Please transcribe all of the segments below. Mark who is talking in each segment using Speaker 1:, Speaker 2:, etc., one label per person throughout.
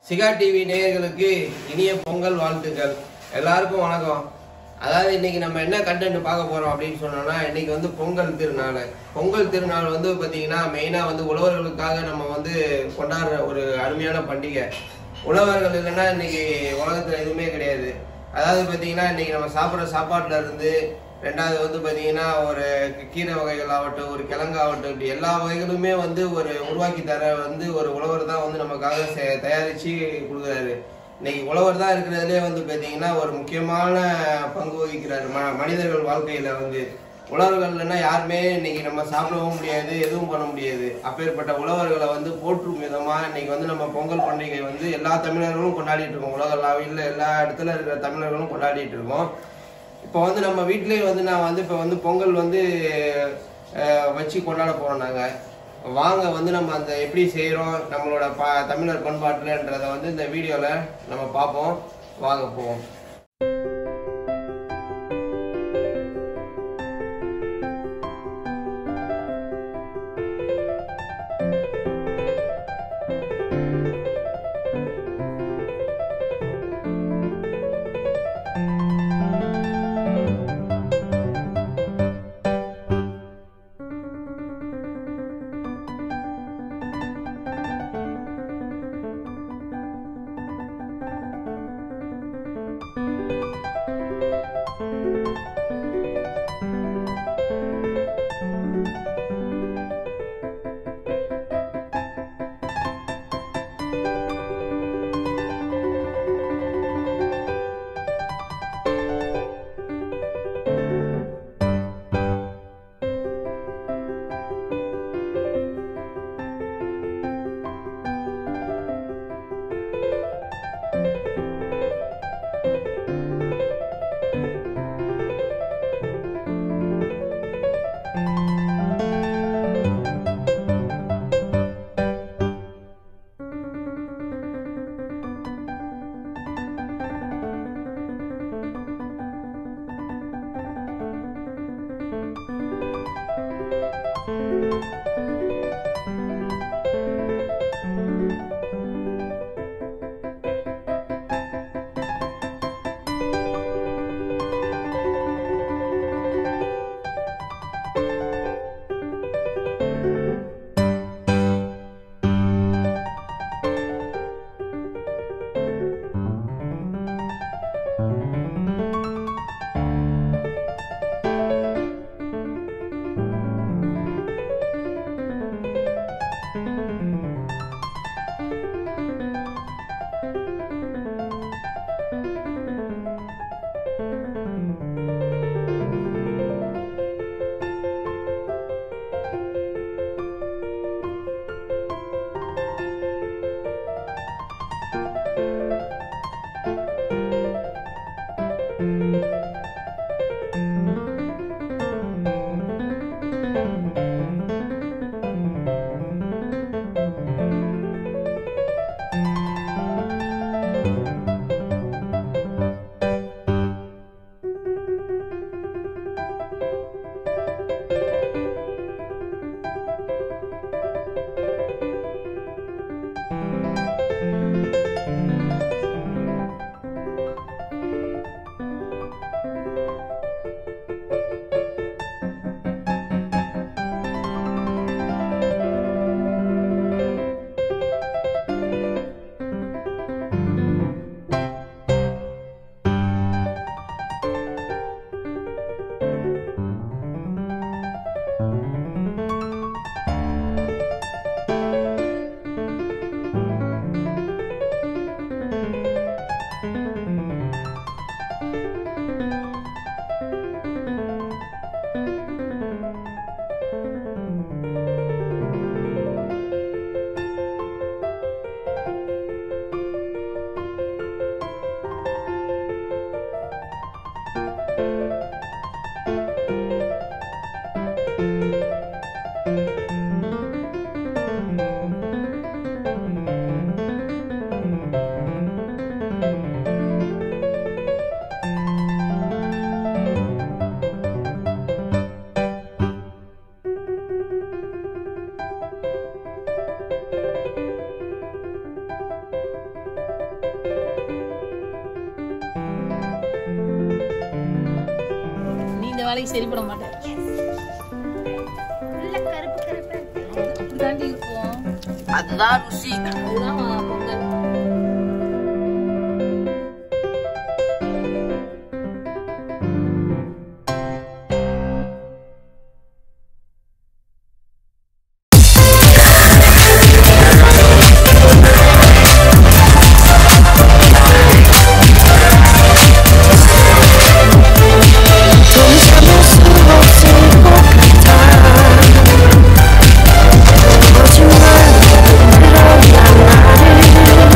Speaker 1: சிகா TV நேயர்களுக்கு இனிய பொங்கல் வாழ்த்துக்கள் எல்லாருக்கும் வணக்கம் அதாவது இன்னைக்கு நம்ம என்ன கண்டென்ட் பார்க்க போறோம் அப்படின்னு சொன்னோம்னா இன்னைக்கு வந்து பொங்கல் திருநாள் பொங்கல் திருநாள் வந்து பார்த்தீங்கன்னா மெயினாக வந்து உழவர்களுக்காக நம்ம வந்து கொண்டாடுற ஒரு அருமையான பண்டிகை உழவர்கள் இல்லைன்னா இன்னைக்கு உலகத்தில் எதுவுமே கிடையாது அதாவது பார்த்தீங்கன்னா இன்னைக்கு நம்ம சாப்பிட்ற சாப்பாட்டுல இருந்து ரெண்டாவது வந்து பார்த்தீங்கன்னா ஒரு கீரை வகைகள் ஆகட்டும் ஒரு கிழங்கு ஆகட்டும் இப்படி எல்லா வகைகளுமே வந்து ஒரு உருவாக்கி தர வந்து ஒரு உழவர் தான் வந்து நமக்காக செ- தயாரிச்சு கொடுக்குறாரு இன்னைக்கு உழவர் தான் இருக்கிறதுலே வந்து பார்த்தீங்கன்னா ஒரு முக்கியமான பங்கு வகிக்கிறாரு ம மனிதர்கள் வாழ்க்கையில வந்து உழவர்கள் இல்லைன்னா யாருமே இன்னைக்கு நம்ம சாப்பிடவும் முடியாது எதுவும் பண்ண முடியாது அப்பேற்பட்ட உழவர்களை வந்து போற்றும் விதமா இன்னைக்கு வந்து நம்ம பொங்கல் பண்டிகை வந்து எல்லா தமிழர்களும் கொண்டாடிட்டு இருக்கோம் உலக அளவில் எல்லா இடத்துல இருக்கிற தமிழர்களும் கொண்டாடிட்டு இருக்கோம் இப்போ வந்து நம்ம வீட்லயே வந்து நான் வந்து இப்போ வந்து பொங்கல் வந்து அஹ், வச்சு கொண்டாட போறோம் நாங்க வாங்க வந்து நம்ம அந்த எப்படி செய்றோம் நம்மளோட ப தமிழர் பண்பாட்டுலன்றதை வந்து இந்த வீடியோல நம்ம பார்ப்போம் வாங்க போவோம்
Speaker 2: சரிப்பட மாட்டேன்
Speaker 3: உள்ள கருப்பு கருப்பா இருக்கு
Speaker 2: அப்படிதாண்டி இருக்கும்
Speaker 1: அதுதான் ருசி
Speaker 2: அதுதான் Pongal
Speaker 4: Don't you mind?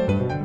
Speaker 1: Ah